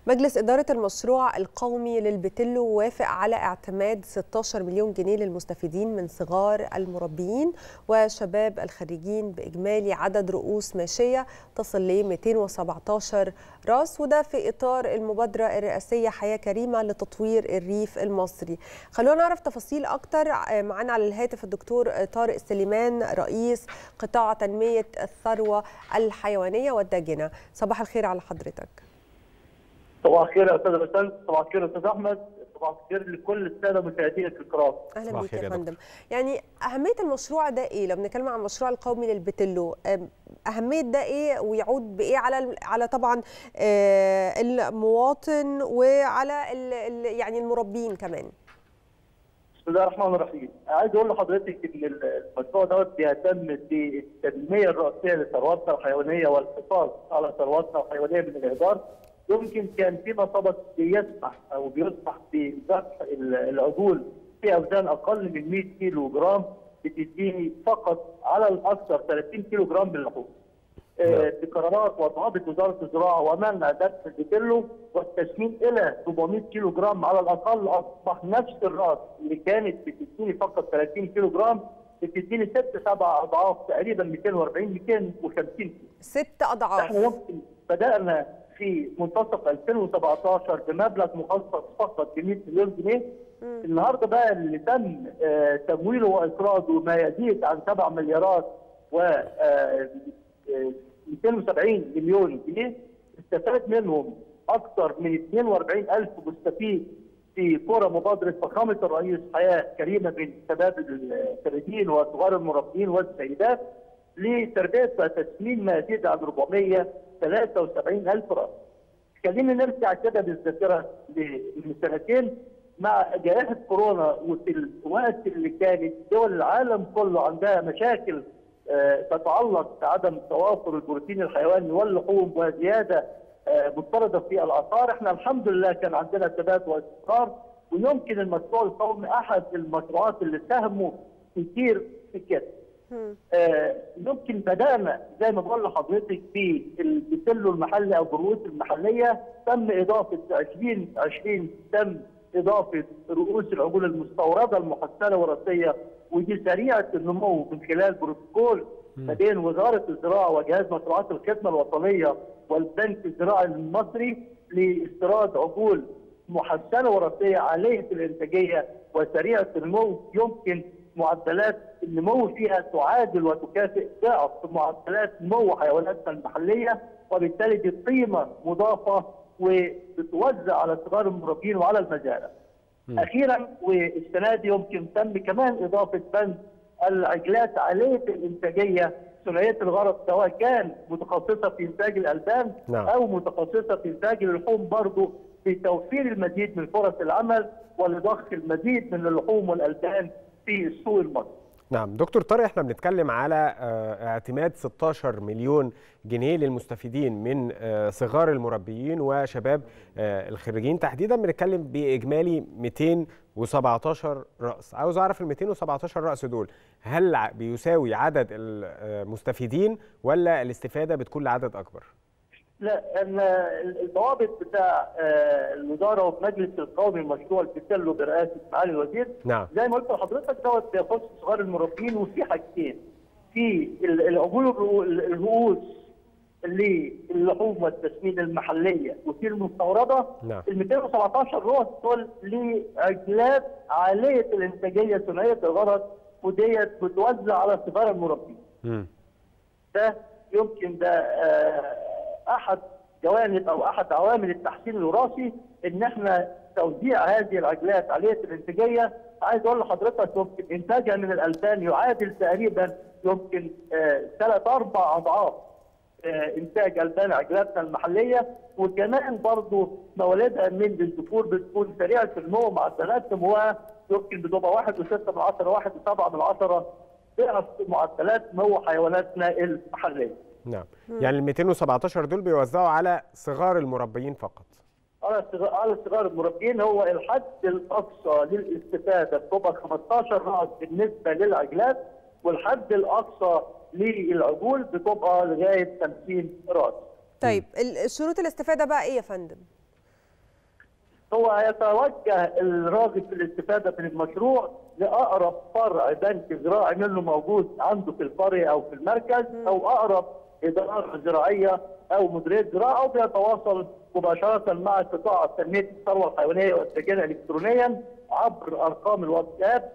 مجلس إدارة المشروع القومي للبتلو وافق على اعتماد 16 مليون جنيه للمستفيدين من صغار المربيين وشباب الخريجين بإجمالي عدد رؤوس ماشية تصل ل 217 راس وده في إطار المبادرة الرئاسية حياة كريمة لتطوير الريف المصري خلونا نعرف تفاصيل أكتر معانا على الهاتف الدكتور طارق سليمان رئيس قطاع تنمية الثروة الحيوانية والداجنة صباح الخير على حضرتك صباح الخير يا استاذ بسنت صباح الخير يا استاذ احمد صباح الخير لكل الساده مشاهدينا الكرام اهلا بك يا فندم يعني اهميه المشروع ده ايه لو بنتكلم عن المشروع القومي للبتلو اهميه ده ايه ويعود بايه على على طبعا المواطن وعلى ال ال يعني المربين كمان بسم الله الرحمن الرحيم عايز اقول لحضرتك ان المشروع دوت بيهتم بالتنميه الرئيسيه لثرواتنا الحيوانيه والحفاظ على ثرواتنا الحيوانيه من الاهدار يمكن كان فيما سبق بيسمح او بيسمح بذبح العجول في اوزان اقل من 100 كيلو جرام بتديني فقط على الاكثر 30 كيلو جرام من اللحوم. آه بقرارات وضوابط وزاره الزراعه ومنع ذبح البتلو والتسمين الى 400 كيلو جرام على الاقل اصبح نفس الراس اللي كانت بتديني فقط 30 كيلو جرام بتديني ست سبع اضعاف تقريبا 240 250 كيلو. ست اضعاف. احنا يمكن بدانا في منتصف 2017 بمبلغ مخصص فقط ب 100 مليون جنيه مم. النهارده بقى اللي تم آه، تمويله واقراضه ما يزيد عن 7 مليارات و آه، آه، 270 مليون جنيه استفاد منهم اكثر من 42 الف مستفيد في قرى مبادره فخامه الرئيس حياه كريمه بين شباب الخريجين وصغار المربين والسيدات لتربيه وتسمين ما يزيد عن 473 الف راس. خلينا نرجع كده بالذاكره من سنتين مع جائحه كورونا وفي الوقت اللي كانت دول العالم كله عندها مشاكل آه، تتعلق بعدم توافر البروتين الحيواني واللحوم وزياده آه، مضطرده في الاسعار، احنا الحمد لله كان عندنا ثبات واستقرار ويمكن المشروع القومي احد المشروعات اللي ساهموا كتير في كده. مم. آه، يمكن بدانا زي ما بقول لحضرتك في البتلو المحلي او الرؤوس المحليه تم اضافه 2020 تم اضافه رؤوس العجول المستورده المحسنه وراثيه ودي سريعه النمو من خلال بروتوكول ما بين وزاره الزراعه وجهاز مشروعات الخدمه الوطنيه والبنك الزراعي المصري لاستيراد عجول محسنه وراثيه عاليه الانتاجيه وسريعه النمو يمكن معدلات النمو فيها تعادل وتكافئ ضعف معدلات نمو حيواناتنا المحليه وبالتالي دي قيمه مضافه وبتوزع على صغار المربين وعلى المزارع. اخيرا والسنه دي يمكن تم كمان اضافه بند العجلات عاليه الانتاجيه ثنائيه الغرض سواء كان متخصصه في انتاج الالبان نعم. او متخصصه في انتاج اللحوم برضه لتوفير المزيد من فرص العمل ولضخ المزيد من اللحوم والالبان في السوق المصري. نعم دكتور طارق احنا بنتكلم على آه، اعتماد 16 مليون جنيه للمستفيدين من آه، صغار المربيين وشباب آه، الخريجين تحديدا بنتكلم باجمالي 217 راس عاوز اعرف ال 217 راس دول هل ع- بيساوي عدد المستفيدين ولا الاستفاده بتكون لعدد اكبر لا ان الضوابط بتاع آه، الوزاره والمجلس القومي لمشروع البتلو برئاسه معالي الوزير نعم زي ما قلت لحضرتك دوت بيخص صغار المربين وفي حاجتين في ال- العجول الرؤو- الرؤوس للحوم والتسمين المحليه وفي المستورده نعم. ال 217 رؤوس دول لعجلات عاليه الانتاجيه ثنائيه الغرض وديت بتوزع على صغار المربين. مم. ده يمكن ده آه، احد جوانب او احد عوامل التحسين الوراثي ان احنا توزيع هذه العجلات عاليه الانتاجيه عايز اقول لحضرتك يمكن انتاجها من الالبان يعادل تقريبا يمكن ثلاث اربع اضعاف آه، انتاج البان عجلاتنا المحليه وكمان برضه مواليدها من الذكور بتكون سريعه النمو معدلات نموها يمكن بتبقى 1.6 من 10 1.7 من 10 ضعف معدلات نمو حيواناتنا المحليه. نعم يعني ال 217 دول بيوزعوا على صغار المربيين فقط على صغار على صغار المربين هو الحد الاقصى للاستفاده بتبقى 15 راس بالنسبه للعجلات والحد الاقصى للعجول بتبقى لغايه 50 راس. طيب ال- شروط الاستفاده بقى ايه يا فندم هو يتوجه الراغب في الاستفاده من المشروع لاقرب فرع بنك زراعي منه موجود عنده في القريه او في المركز او اقرب اداره زراعيه او مديريه زراعه او بيتواصل مباشره مع قطاع تنميه الثروه الحيوانيه والسجن الكترونيا عبر ارقام الواتساب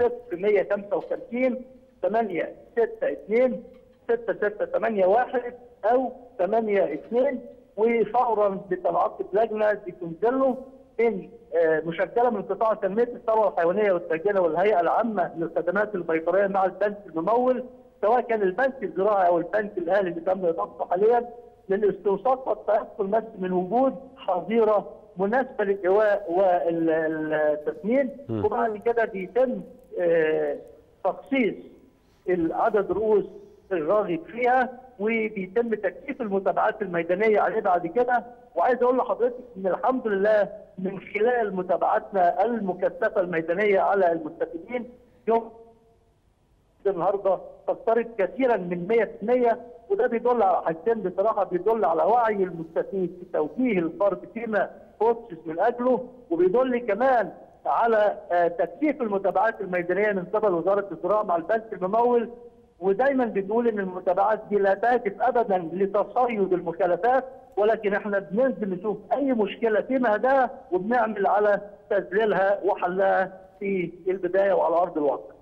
0155 862 6681 او 82 وفورا بتنعقد لجنه بتنزل له من مشكله من قطاع تنميه الثروه الحيوانيه والسجنه والهيئه العامه للخدمات البيطريه مع البنك الممول سواء كان البنك الزراعي او البنك الاهلي اللي تم اضافته حاليا للاستوثاق والتاكد بس من وجود حظيره مناسبه للايواء والتسمين وبعد كده بيتم تخصيص عدد رؤوس الراغب فيها وبيتم تكثيف المتابعات الميدانيه عليه بعد كده وعايز اقول لحضرتك ان الحمد لله من خلال متابعتنا المكثفه الميدانيه على المستفيدين يوم النهارده تقترب كثيرا من 100% وده بيدل على حاجتين بصراحه بيدل على وعي المستفيد في توجيه الفرد فيما خصص من اجله وبيدل كمان على تكثيف المتابعات الميدانيه من قبل وزاره الزراعه مع البنك الممول ودايما بنقول ان المتابعات دي لا تهدف ابدا لتصيد المخالفات ولكن احنا بننزل نشوف اي مشكله في مهدها وبنعمل على تذليلها وحلها في البدايه وعلى ارض الواقع.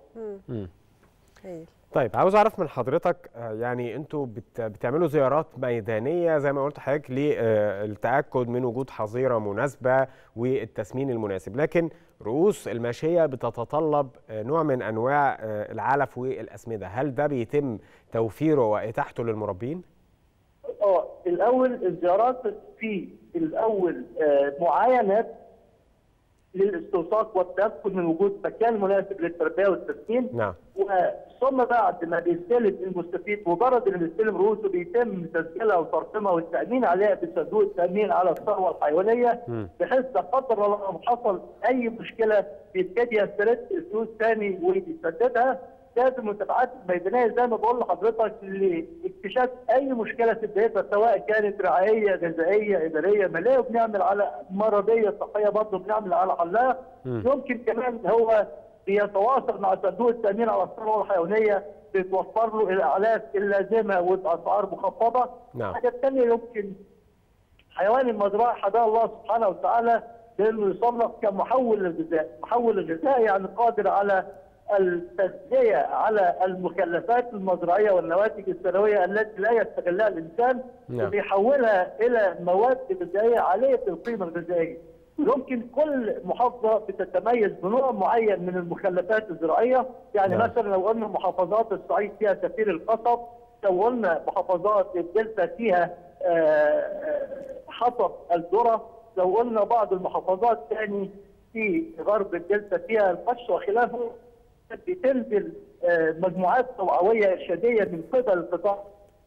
طيب عاوز اعرف من حضرتك يعني انتوا بتعملوا زيارات ميدانيه زي ما قلت حضرتك للتاكد من وجود حظيره مناسبه والتسمين المناسب لكن رؤوس الماشيه بتتطلب نوع من انواع العلف والاسمده هل ده بيتم توفيره واتاحته للمربين اه الاول الزيارات في الاول معاينات للاستوثاق والتاكد من وجود مكان مناسب للتربيه والتسمين نعم ثم بعد ما بيستلم المستفيد مجرد ان بيستلم رؤوسه بيتم تسجيلها وترسيمها والتامين عليها بصندوق التامين على الثروه الحيوانيه بحيث لا قدر الله لو حصل اي مشكله بيبتدي يسترد الفلوس ثاني ويسددها لازم المتابعات الميدانيه زي ما بقول لحضرتك لاكتشاف اي مشكله في بدايتها سواء كانت رعايه غذائيه اداريه ماليه وبنعمل على مرضيه صحيه برضه بنعمل على حلها يمكن كمان هو بيتواصل مع صندوق التامين على الثروه الحيوانيه بتوفر له الاعلاف اللازمه وباسعار مخفضه. نعم. الحاجه الثانيه يمكن حيوان المزرعه حداه الله سبحانه وتعالى بانه يصنف كمحول للغذاء، محول للغذاء يعني قادر على التغذيه على المخلفات المزرعيه والنواتج الثانويه التي لا يستغلها الانسان نعم. وبيحولها الى مواد غذائيه عاليه القيمه الغذائيه. يمكن كل محافظه بتتميز بنوع معين من المخلفات الزراعيه، يعني نعم. مثلا لو قلنا محافظات الصعيد فيها سفير القصب، لو قلنا محافظات الدلتا فيها آه، آه، حطب الذره، لو قلنا بعض المحافظات ثاني في غرب الدلتا فيها القش وخلافه بتنزل آه، مجموعات توعويه ارشاديه من قبل القطاع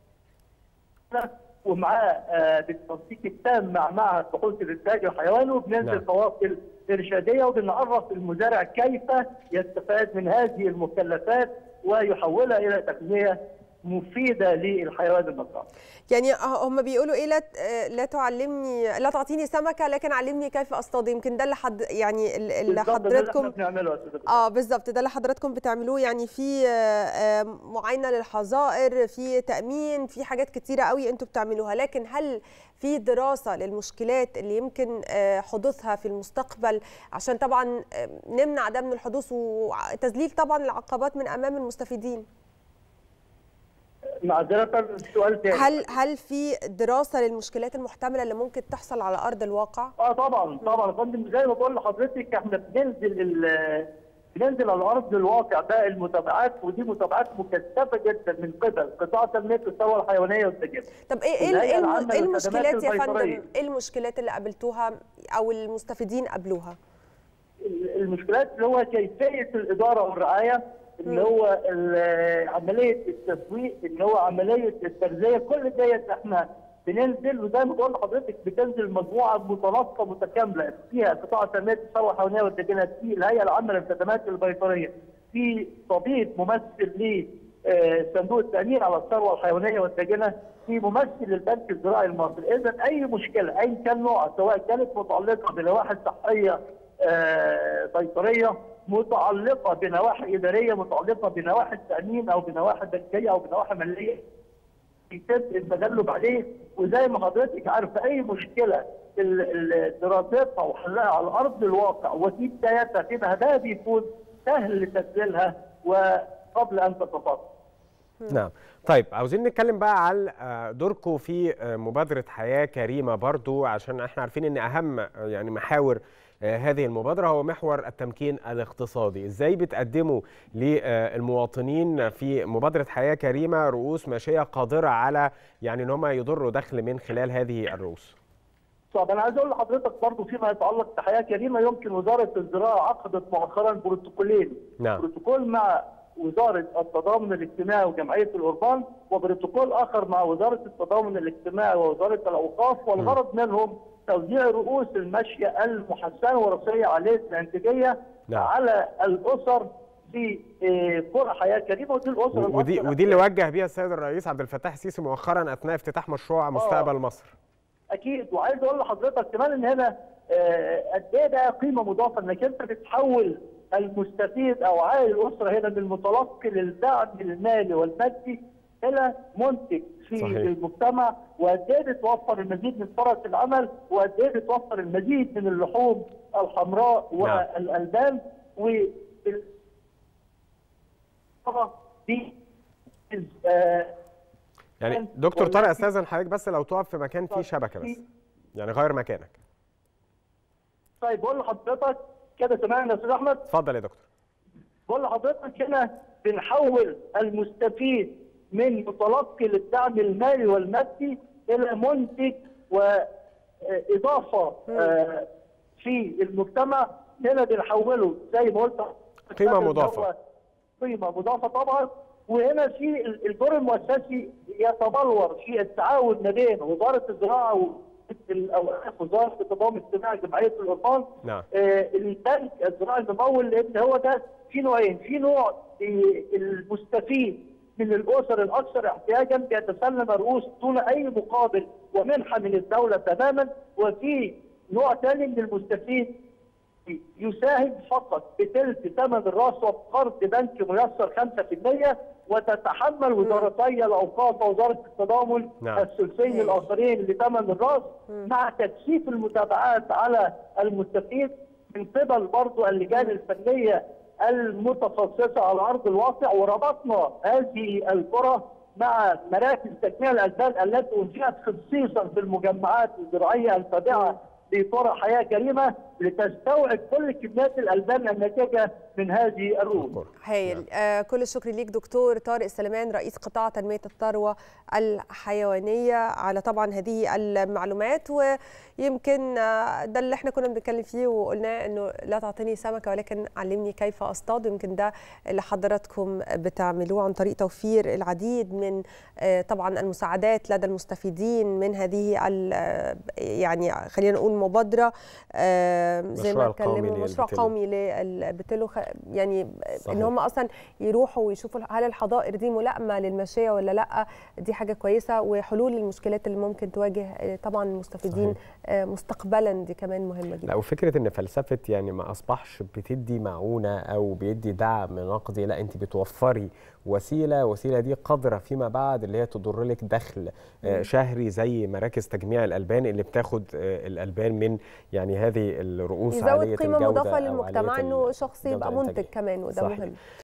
ومعاه آه، بالتنسيق التام مع معهد بحوث الانتاج الحيواني وبننزل نعم. قوافل ارشاديه وبنعرف المزارع كيف يستفاد من هذه المكلفات ويحولها الى تغذيه مفيده للحيوان المزرعي. يعني هم بيقولوا ايه لا ت- لا تعلمني لا تعطيني سمكه لكن علمني كيف اصطاد يمكن ده اللي حد يعني ال- اللي بالضبط ده اللي احنا حضرتكم بنعمله يا استاذ اه بالظبط ده اللي حضراتكم بتعملوه يعني في آه، آه، معاينه للحظائر في تامين في حاجات كتيره قوي انتوا بتعملوها لكن هل في دراسه للمشكلات اللي يمكن آه، حدوثها في المستقبل عشان طبعا آه، نمنع ده من الحدوث وتذليل طبعا العقبات من امام المستفيدين معذره السؤال تاني هل هل في دراسه للمشكلات المحتمله اللي ممكن تحصل على ارض الواقع اه طبعا طبعا يا فندم زي ما بقول لحضرتك احنا بننزل ال- بننزل على ارض الواقع بقى المتابعات ودي متابعات مكثفه جدا من قبل قطاع تنميه الثروه الحيوانيه والتجاره. طب ايه ايه الهيئة ايه الم- العامة إيه للخدمات المشكلات يا البيطرية. فندم ايه المشكلات اللي قابلتوها او المستفيدين قابلوها المشكلات اللي هو كيفيه الاداره والرعايه اللي هو ال- عمليه التسويق اللي هو عمليه التغذيه كل ديت احنا بننزل وزي ما بقول لحضرتك بتنزل مجموعه متناسقه متكامله فيها قطاع تنميه الثروه الحيوانيه والدجاجات في الهيئه العامه للخدمات البيطريه في طبيب ممثل صندوق التامين على الثروه الحيوانيه والداجنه في ممثل للبنك الزراعي المصري، اذا اي مشكله اي كان نوع سواء كانت متعلقه بنواحي صحيه بيطريه متعلقه بنواحي اداريه متعلقه بنواحي التامين او بنواحي بنكيه او بنواحي ماليه يتم التغلب عليه وزي ما حضرتك عارفه اي مشكله دراستها وحلها على ارض الواقع وفي بدايتها كده ده بيكون سهل تسجيلها وقبل ان تتفاقم. نعم طيب عاوزين نتكلم بقى على دوركم في مبادره حياه كريمه برضو عشان احنا عارفين ان اهم يعني محاور هذه المبادرة هو محور التمكين الاقتصادي ازاي بتقدموا للمواطنين في مبادرة حياة كريمة رؤوس ماشية قادرة على يعني ان هم يضروا دخل من خلال هذه الرؤوس طب انا عايز اقول لحضرتك برضه فيما يتعلق بحياه كريمه يمكن وزاره الزراعه عقدت مؤخرا بروتوكولين نعم. بروتوكول مع وزاره التضامن الاجتماعي وجمعيه الأوربان وبروتوكول اخر مع وزاره التضامن الاجتماعي ووزاره الاوقاف والغرض منهم توزيع رؤوس الماشيه المحسنه وراثيه عاليه الانتاجيه نعم. على الاسر في قرى حياه كريمه ودي الاسر ودي ودي اللي وجه بيها السيد الرئيس عبد الفتاح السيسي مؤخرا اثناء افتتاح مشروع مستقبل مصر. اكيد وعايز اقول لحضرتك كمان ان هنا قد ايه ده قيمه مضافه انك انت بتحول المستفيد او عائل الاسره هنا من المتلقي للدعم المالي والمادي الى منتج في صحيح. المجتمع وقد ايه بتوفر المزيد من فرص العمل وقد ايه بتوفر المزيد من اللحوم الحمراء والالبان و دي يعني دكتور طارق استاذن حضرتك بس لو تقف في مكان فيه شبكه بس يعني غير مكانك طيب بقول لحضرتك كده سمعنا يا استاذ احمد اتفضل يا دكتور بقول لحضرتك هنا بنحول المستفيد من متلقي للدعم المالي والمادي الى منتج واضافه في المجتمع هنا بنحوله زي ما قلت قيمه مضافه قيمه مضافه طبعا وهنا في الدور المؤسسي يتبلور في التعاون ما بين وزاره الزراعه الاوقاف وزاره التضامن الاجتماعي جمعيه الأوربان نعم آه البنك الزراعي الممول لان هو ده في نوعين في نوع المستفيد من الاسر الاكثر احتياجا بيتسلم رؤوس دون اي مقابل ومنحه من الدوله تماما وفي نوع ثاني من المستفيد يساهم فقط بثلث ثمن الراس وبقرض بنك ميسر 5% وتتحمل وزارتي الاوقاف ووزاره التضامن نعم. الثلثين الاخرين لثمن الراس مع تكثيف المتابعات على المستفيد من قبل برضه اللجان الفنيه المتخصصه على ارض الواقع وربطنا هذه القرى مع مراكز تجميع الالبان التي انشئت خصيصا في المجمعات الزراعيه التابعه لقرى حياه كريمه لتستوعب كل كميات الالبان الناتجه من هذه الرؤوس. هايل آه كل الشكر ليك دكتور طارق سليمان رئيس قطاع تنميه الثروه الحيوانيه على طبعا هذه المعلومات ويمكن آه ده اللي احنا كنا بنتكلم فيه وقلنا انه لا تعطيني سمكه ولكن علمني كيف اصطاد ويمكن ده اللي حضراتكم بتعملوه عن طريق توفير العديد من آه طبعا المساعدات لدى المستفيدين من هذه يعني خلينا نقول مبادره زي ما اتكلموا مشروع قومي للبتلو يعني صحيح. ان هم اصلا يروحوا ويشوفوا هل الحظائر دي ملائمه للماشيه ولا لا دي حاجه كويسه وحلول المشكلات اللي ممكن تواجه طبعا المستفيدين صحيح. مستقبلا دي كمان مهمه جدا لا وفكره ان فلسفه يعني ما اصبحش بتدي معونه او بيدي دعم نقدي لا انت بتوفري وسيله وسيله دي قادره فيما بعد اللي هي تضر لك دخل شهري زي مراكز تجميع الالبان اللي بتاخد الالبان من يعني هذه الرؤوس يزود قيمه مضافه للمجتمع انه شخص يبقى منتج كمان وده مهم